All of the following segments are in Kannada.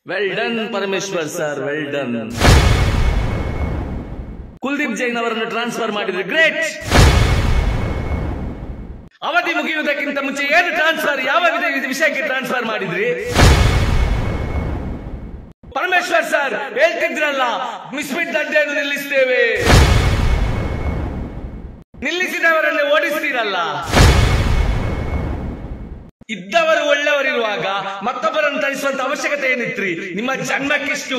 well done Parameshwar sir well done Kuldeep Jain ಅವರನ್ನು ಟ್ರಾನ್ಸ್ಫರ್ ಮಾಡಿದ್ರೆ ಗ್ರೇಟ್ ಅವಧಿ ಮುಗಿಯುವುದಕ್ಕಿಂತ ಮುಂಚೆ ಏನು ಟ್ರಾನ್ಸ್ಫರ್ ಯಾವ ವಿಧ- ವಿಷಯಕ್ಕೆ ಟ್ರಾನ್ಸ್ಫರ್ ಮಾಡಿದ್ರಿ ಪರಮೇಶ್ವರ್ ಸರ್ ಹೇಳ್ತಿದ್ರಲ್ಲ ಮಿಸ್ಮಿಟ್ ದಂಡೆಯನ್ನು ನಿಲ್ಲಿಸ್ತೇವೆ ನಿಲ್ಲಿಸಿದವರನ್ನೇ ಓಡಿಸ್ತೀರಲ್ಲ ಇದ್ದವರು ಒಳ್ಳೆಯವರಿರುವಾಗ ಮತ್ತೊಬ್ಬರನ್ನು ತರಿಸುವಂತ ಅವಶ್ಯಕತೆ ಏನಿತ್ರಿ ನಿಮ್ಮ ಜನ್ಮಕ್ಕಿಷ್ಟು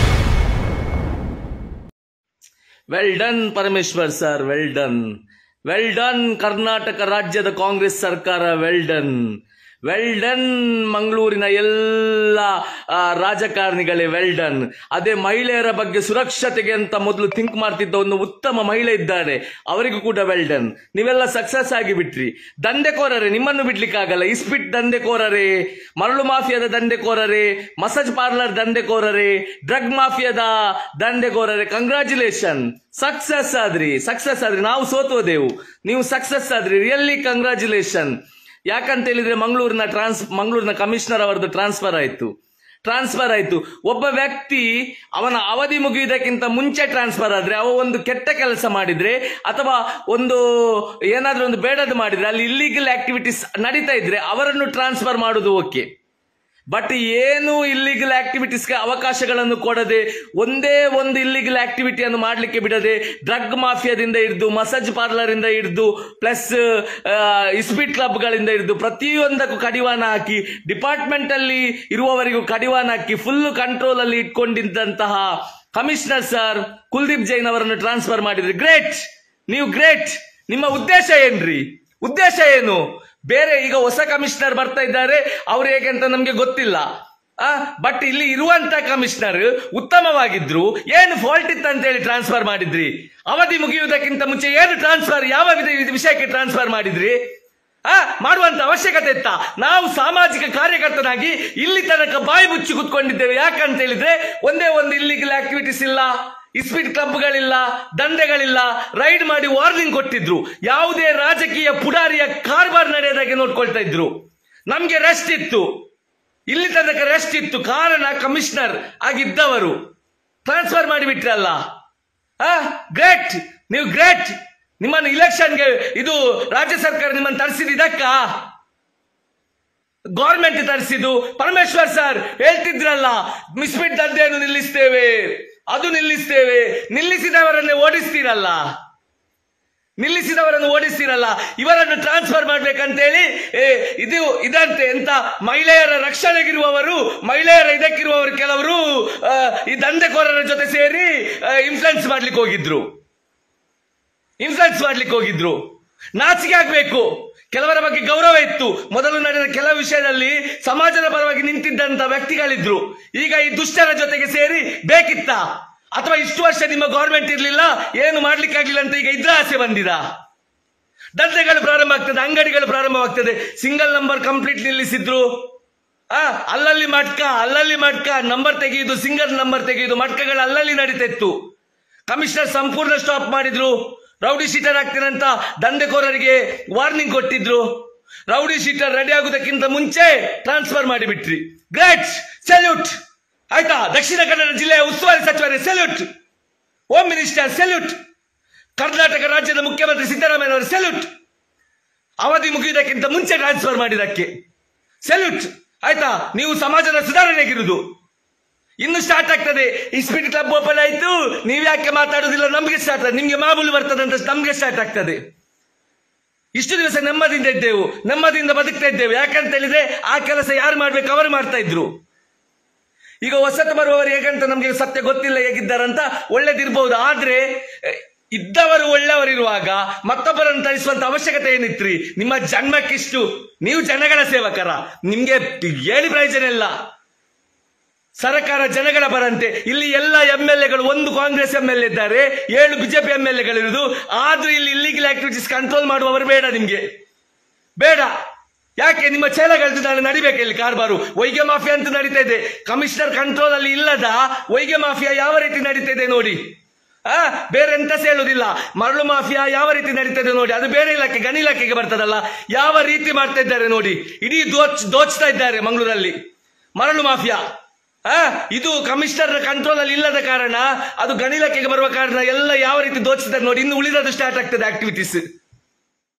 well done Parameshwar sir well done well done Karnataka ರಾಜ್ಯದ ಕಾಂಗ್ರೆಸ್ ಸರ್ಕಾರ ವೆಲ್ ಡನ್ ವೆಲ್ ಡನ್ ಮಂಗಳೂರಿನ ಎಲ್ಲ ಆ, ರಾಜಕಾರಣಿಗಳೇ ವೆಲ್ ಡನ್ ಅದೇ ಮಹಿಳೆಯರ ಬಗ್ಗೆ ಸುರಕ್ಷತೆಗೆ ಅಂತ ಮೊದಲು ಥಿಂಕ್ ಮಾಡ್ತಿದ್ದ ಒಂದು ಉತ್ತಮ ಮಹಿಳೆ ಇದ್ದಾರೆ ಅವರಿಗೂ ಕೂಡ ವೆಲ್ ಡನ್ ನೀವೆಲ್ಲ ಸಕ್ಸಸ್ ಆಗಿ ಬಿಟ್ರಿ ದಂಧೆಕೋರರೇ ನಿಮ್ಮನ್ನು ಬಿಡ್ಲಿಕ್ಕಾಗಲ್ಲ ಇಸ್ಪಿಟ್ ದಂಧೆಕೋರರೇ ಮರಳು ಮಾಫಿಯಾದ ದಂಧೆಕೋರರೇ ಮಸಾಜ್ ಪಾರ್ಲರ್ ದಂಧೆಕೋರರೇ ಡ್ರಗ್ ಮಾಫಿಯಾದ ದಂಧೆಕೋರರೇ ಕಂಗ್ರಾಚುಲೇಷನ್ ಸಕ್ಸಸ್ ಆದ್ರಿ ಸಕ್ಸಸ್ ಆದ್ರಿ ನಾವು ಸೋತೋದೆವು ನೀವು ಸಕ್ಸಸ್ ಆದ್ರಿ ರಿಯಲಿ ಕಂಗ್ರಾಚುಲೇಷನ್ ಯಾಕಂತ ಹೇಳಿದ್ರೆ ಮಂಗಳೂರಿನ ಟ್ರಾನ್ಸ್ ಮಂಗಳೂರಿನ ಕಮಿಷನರ್ ಅವರದ್ದು ಟ್ರಾನ್ಸ್ಫರ್ ಆಯ್ತು ಟ್ರಾನ್ಸ್ಫರ್ ಆಯ್ತು ಒಬ್ಬ ವ್ಯಕ್ತಿ ಅವನ ಅವಧಿ ಮುಗಿಯುವುದಕ್ಕಿಂತ ಮುಂಚೆ ಟ್ರಾನ್ಸ್ಫರ್ ಆದ್ರೆ ಅವ ಒಂದು ಕೆಟ್ಟ ಕೆಲಸ ಮಾಡಿದ್ರೆ ಅಥವಾ ಒಂದು ಏನಾದ್ರೂ ಒಂದು ಬೇಡದು ಮಾಡಿದ್ರೆ ಅಲ್ಲಿ ಇಲ್ಲಿಗಲ್ ಆಕ್ಟಿವಿಟೀಸ್ ನಡೀತಾ ಇದ್ರೆ ಅವರನ್ನು ಟ್ರಾನ್ಸ್ಫರ್ ಮಾಡುದು ಓಕೆ ಬಟ್ ಏನು ಇಲ್ಲಿಗಲ್ ಆಕ್ಟಿವಿಟೀಸ್ಗೆ ಅವಕಾಶಗಳನ್ನು ಕೊಡದೆ ಒಂದೇ ಒಂದು ಇಲ್ಲಿಗಲ್ ಆಕ್ಟಿವಿಟಿಯನ್ನು ಮಾಡಲಿಕ್ಕೆ ಬಿಡದೆ ಡ್ರಗ್ ಮಾಫಿಯಾದಿಂದ ಹಿಡಿದು ಮಸಾಜ್ ಪಾರ್ಲರ್ ಇಂದ ಹಿಡಿದು ಪ್ಲಸ್ ಇಸ್ಪಿಟ್ ಕ್ಲಬ್ಗಳಿಂದ ಹಿಡಿದು ಪ್ರತಿಯೊಂದಕ್ಕೂ ಕಡಿವಾಣ ಹಾಕಿ ಡಿಪಾರ್ಟ್ಮೆಂಟ್ ಅಲ್ಲಿ ಇರುವವರಿಗೂ ಕಡಿವಾಣ ಹಾಕಿ ಫುಲ್ ಕಂಟ್ರೋಲ್ ಅಲ್ಲಿ ಇಟ್ಕೊಂಡಿದ್ದಂತಹ ಕಮಿಷನರ್ ಸರ್ ಕುಲ್ದೀಪ್ ಜೈನ್ ಅವರನ್ನು ಟ್ರಾನ್ಸ್ಫರ್ ಮಾಡಿದ್ರಿ ಗ್ರೇಟ್ ನೀವು ಗ್ರೇಟ್ ನಿಮ್ಮ ಉದ್ದೇಶ ಏನ್ರಿ ಉದ್ದೇಶ ಏನು ಬೇರೆ ಈಗ ಹೊಸ ಕಮಿಷನರ್ ಬರ್ತಾ ಇದ್ದಾರೆ ಅವ್ರು ಹೇಗೆ ಅಂತ ನಮ್ಗೆ ಗೊತ್ತಿಲ್ಲ ಆ ಬಟ್ ಇಲ್ಲಿ ಇರುವಂತ ಕಮಿಷನರ್ ಉತ್ತಮವಾಗಿದ್ರು ಏನು ಫಾಲ್ಟ್ ಇತ್ತು ಅಂತ ಹೇಳಿ ಟ್ರಾನ್ಸ್ಫರ್ ಮಾಡಿದ್ರಿ ಅವಧಿ ಮುಗಿಯುವುದಕ್ಕಿಂತ ಮುಂಚೆ ಏನು ಟ್ರಾನ್ಸ್ಫರ್ ಯಾವ ವಿಧ- ವಿಧ- ವಿಷಯಕ್ಕೆ ಟ್ರಾನ್ಸ್ಫರ್ ಮಾಡಿದ್ರಿ ಆ ಮಾಡುವಂತ ಅವಶ್ಯಕತೆ ಇತ್ತ ನಾವು ಸಾಮಾಜಿಕ ಕಾರ್ಯಕರ್ತನಾಗಿ ಇಲ್ಲಿ ತನಕ ಬಾಯಿ ಮುಚ್ಚಿ ಕೂತ್ಕೊಂಡಿದ್ದೇವೆ ಯಾಕಂತ ಹೇಳಿದ್ರೆ ಒಂದೇ ಒಂದು ಇಲ್ಲಿಗಲ್ ಆಕ್ಟಿವಿಟೀಸ್ ಇಲ್ಲ ಇಸ್ಪಿಟ್ ಕ್ಲಬ್ಗಳಿಲ್ಲ ದಂಧೆಗಳಿಲ್ಲ ರೈಡ್ ಮಾಡಿ ವಾರ್ನಿಂಗ್ ಕೊಟ್ಟಿದ್ರು ಯಾವುದೇ ರಾಜಕೀಯ ಪುಡಾರಿಯ ಕಾರ್ಬಾರ್ ನಡೆಯೋದಾಗೆ ನೋಡ್ಕೊಳ್ತಾ ಇದ್ರು ನಮ್ಗೆ ರೆಸ್ಟ್ ಇತ್ತು ಇಲ್ಲಿ ತನಕ ರೆಸ್ಟ್ ಇತ್ತು ಕಾರಣ ಕಮಿಷನರ್ ಆಗಿದ್ದವರು ಟ್ರಾನ್ಸ್ಫರ್ ಮಾಡಿಬಿಟ್ರಲ್ಲ ಆ ಗ್ರೇಟ್ ನೀವು ಗ್ರೇಟ್ ನಿಮ್ಮನ್ನು ಇಲೆಕ್ಷನ್ಗೆ ಇದು ರಾಜ್ಯ ಸರ್ಕಾರ ನಿಮ್ಮನ್ನು ತರಿಸಿದ ಇದಕ್ಕ ಗೌರ್ಮೆಂಟ್ ತರಿಸಿದ್ದು ಪರಮೇಶ್ವರ್ ಸರ್ ಹೇಳ್ತಿದ್ರಲ್ಲ ಮಿಸ್ಮಿಟ್ ದಂಧೆಯನ್ನು ನಿಲ್ಲಿಸ್ತೇವೆ ಅದು ನಿಲ್ಲಿಸ್ತೇವೆ ನಿಲ್ಲಿಸಿದವರನ್ನೇ ಓಡಿಸ್ತೀರಲ್ಲ ನಿಲ್ಲಿಸಿದವರನ್ನು ಓಡಿಸ್ತೀರಲ್ಲ ಇವರನ್ನು ಟ್ರಾನ್ಸ್ಫರ್ ಮಾಡ್ಬೇಕಂತೇಳಿ ಏ, ಇದು ಇದಂತೆ ಎಂತ ಮಹಿಳೆಯರ ರಕ್ಷಣೆಗಿರುವವರು ಮಹಿಳೆಯರ ಇದಕ್ಕಿರುವವರು ಕೆಲವರು ಆ, ಈ ದಂಧೆಕೋರರ ಜೊತೆ ಸೇರಿ ಇನ್ಫ್ಲುಯೆನ್ಸ್ ಮಾಡ್ಲಿಕ್ಕೆ ಹೋಗಿದ್ರು ಇನ್ಫ್ಲುಯೆನ್ಸ್ ಮಾಡ್ಲಿಕ್ಕೆ ಹೋಗಿದ್ರು ನಾಚಿಕೆ ಆಗ್ಬೇಕು ಕೆಲವರ ಬಗ್ಗೆ ಗೌರವ ಇತ್ತು ಮೊದಲು ನಡೆದ ಕೆಲವು ವಿಷಯದಲ್ಲಿ ಸಮಾಜದ ಪರವಾಗಿ ನಿಂತಿದ್ದಂತ ವ್ಯಕ್ತಿಗಳಿದ್ರು ಈಗ ಈ ದುಷ್ಟರ ಜೊತೆಗೆ ಸೇರಿ ಬೇಕಿತ್ತ ಅಥವಾ ಇಷ್ಟು ವರ್ಷ ನಿಮ್ಮ ಗೌರ್ಮೆಂಟ್ ಇರ್ಲಿಲ್ಲ ಏನು ಮಾಡ್ಲಿಕ್ಕೆ ಆಗ್ಲಿಲ್ಲ ಅಂತ ಈಗ ಇದ್ರ ಆಸೆ ಬಂದಿದ ದಂಧೆಗಳು ಪ್ರಾರಂಭ ಆಗ್ತದೆ ಅಂಗಡಿಗಳು ಪ್ರಾರಂಭವಾಗ್ತದೆ ಸಿಂಗಲ್ ನಂಬರ್ ಕಂಪ್ಲೀಟ್ ನಿಲ್ಲಿಸಿದ್ರು ಆ ಅಲ್ಲಲ್ಲಿ ಮಟ್ಕ ಅಲ್ಲಲ್ಲಿ ಮಟ್ಕ ನಂಬರ್ ತೆಗೆಯುದು ಸಿಂಗಲ್ ನಂಬರ್ ತೆಗೆಯುದು ಮಟ್ಕಗಳು ಅಲ್ಲಲ್ಲಿ ನಡೀತಾ ಇತ್ತು ಕಮಿಷನರ್ ಸಂಪೂರ್ಣ ಸ್ಟಾಪ್ ಮಾಡಿದ್ರು ರೌಡಿ ಶೀಟರ್ ಆಗ್ತೀರಂತ ದಂಧೆಕೋರರಿಗೆ ವಾರ್ನಿಂಗ್ ಕೊಟ್ಟಿದ್ರು ರೌಡಿ ಶೀಟರ್ ರೆಡಿ ಆಗುವುದಕ್ಕಿಂತ ಮುಂಚೆ ಟ್ರಾನ್ಸ್ಫರ್ ಮಾಡಿಬಿಟ್ರಿ ಗ್ರೇಟ್ ಸೆಲ್ಯೂಟ್ ಆಯ್ತಾ ದಕ್ಷಿಣ ಕನ್ನಡ ಜಿಲ್ಲೆಯ ಉಸ್ತುವಾರಿ ಸಚಿವರೇ salute home minister salute Karnataka ರಾಜ್ಯದ ಮುಖ್ಯಮಂತ್ರಿ ಸಿದ್ದರಾಮಯ್ಯ ಸೆಲ್ಯೂಟ್ ಅವಧಿ ಮುಗಿಯುವುದಕ್ಕಿಂತ ಮುಂಚೆ ಟ್ರಾನ್ಸ್ಫರ್ ಮಾಡಿದಕ್ಕೆ ಸೆಲ್ಯೂಟ್ ಆಯ್ತಾ ನೀವು ಸಮಾಜದ ಸುಧಾರಣೆಗಿರುವುದು ಇನ್ನು ಸ್ಟಾರ್ಟ್ ಆಗ್ತದೆ ಇಸ್ಪಿಟ್ ಕ್ಲಬ್ ಓಪನ್ ಆಯ್ತು ನೀವ್ ಯಾಕೆ ಮಾತಾಡುದಿಲ್ಲ ನಮ್ಗೆ ಸ್ಟಾರ್ಟ್ ನಿಮ್ಗೆ ಮಾಮೂಲು ಬರ್ತದೆ ಅಂತ ನಮ್ಗೆ ಸ್ಟಾರ್ಟ್ ಆಗ್ತದೆ ಇಷ್ಟು ದಿವಸ ನೆಮ್ಮದಿಯಿಂದ ಇದ್ದೆವು ನೆಮ್ಮದಿಯಿಂದ ಬದುಕ್ತಾ ಇದ್ದೇವೆ ಯಾಕಂತ ಹೇಳಿದ್ರೆ ಆ ಕೆಲಸ ಯಾರು ಮಾಡ್ಬೇಕು ಅವರು ಮಾಡ್ತಾ ಇದ್ರು ಈಗ ಹೊಸತು ಬರುವವರು ಹೇಗಂತ ನಮ್ಗೆ ಸತ್ಯ ಗೊತ್ತಿಲ್ಲ ಹೇಗಿದ್ದಾರಂತ ಒಳ್ಳೇದಿರ್ಬಹುದು ಆದ್ರೆ ಎ, ಇದ್ದವರು ಒಳ್ಳೆಯವರಿರುವಾಗ ಮತ್ತೊಬ್ಬರನ್ನು ತರಿಸುವಂತ ಅವಶ್ಯಕತೆ ಏನಿತ್ರಿ ನಿಮ್ಮ ಜನ್ಮಕ್ಕಿಷ್ಟು ನೀವು ಜನಗಳ ಸೇವಕರ ನಿಮ್ಗೆ ಹೇಳಿ ಪ್ರಯೋಜನ ಇಲ್ಲ ಸರ್ಕಾರ ಜನಗಳ ಬರಂತೆ ಇಲ್ಲಿ ಎಲ್ಲ ಎಂ ಎಲ್ ಎಗಳು ಒಂದು ಕಾಂಗ್ರೆಸ್ ಎಂ ಎಲ್ ಇದ್ದಾರೆ ಏಳು ಬಿಜೆಪಿ ಎಂ ಎಲ್ ಎಗಳಿರುವುದು ಆದ್ರೂ ಇಲ್ಲಿ ಇಲ್ಲಿಗಲ್ ಆಕ್ಟಿವಿಟೀಸ್ ಕಂಟ್ರೋಲ್ ಮಾಡುವವರು ಬೇಡ ನಿಮ್ಗೆ ಬೇಡ ಯಾಕೆ ನಿಮ್ಮ ಚೇಲಗಳದ್ದು ನಾನು ನಡಿಬೇಕು ಇಲ್ಲಿ ಕಾರ್ಬಾರು ವೈಗೆ ಮಾಫಿಯಾ ಅಂತ ನಡೀತಾ ಇದೆ ಕಮಿಷನರ್ ಕಂಟ್ರೋಲ್ ಅಲ್ಲಿ ಇಲ್ಲದ ವೈಗೆ ಮಾಫಿಯಾ ಯಾವ ರೀತಿ ನಡೀತಾ ಇದೆ ನೋಡಿ ಆ ಬೇರೆ ಎಂತ ಹೇಳುದಿಲ್ಲ ಮರಳು ಮಾಫಿಯಾ ಯಾವ ರೀತಿ ನಡೀತದೆ ನೋಡಿ ಅದು ಬೇರೆ ಇಲಾಖೆ ಗಣಿ ಇಲಾಖೆಗೆ ಬರ್ತದಲ್ಲ ಯಾವ ರೀತಿ ಮಾಡ್ತಾ ಇದ್ದಾರೆ ನೋಡಿ ಇಡೀ ದೋಚ್ ದೋಚ್ತಾ ಇದ್ದಾರೆ ಮಂಗಳೂರಲ್ಲಿ ಮರಳು ಮಾಫಿಯಾ ಆ, ಇದು ಕಮಿಷನರ್ ಕಂಟ್ರೋಲ್ ಅಲ್ಲಿ ಇಲ್ಲದ ಕಾರಣ ಅದು ಗಣಿಲಕ್ಕೆ ಬರುವ ಕಾರಣ ಎಲ್ಲ ಯಾವ ರೀತಿ ದೋಚಿದ್ದಾರೆ ನೋಡಿ ಇನ್ನು ಉಳಿದದ್ದು ಸ್ಟಾರ್ಟ್ ಆಗ್ತದೆ ಆಕ್ಟಿವಿಟೀಸ್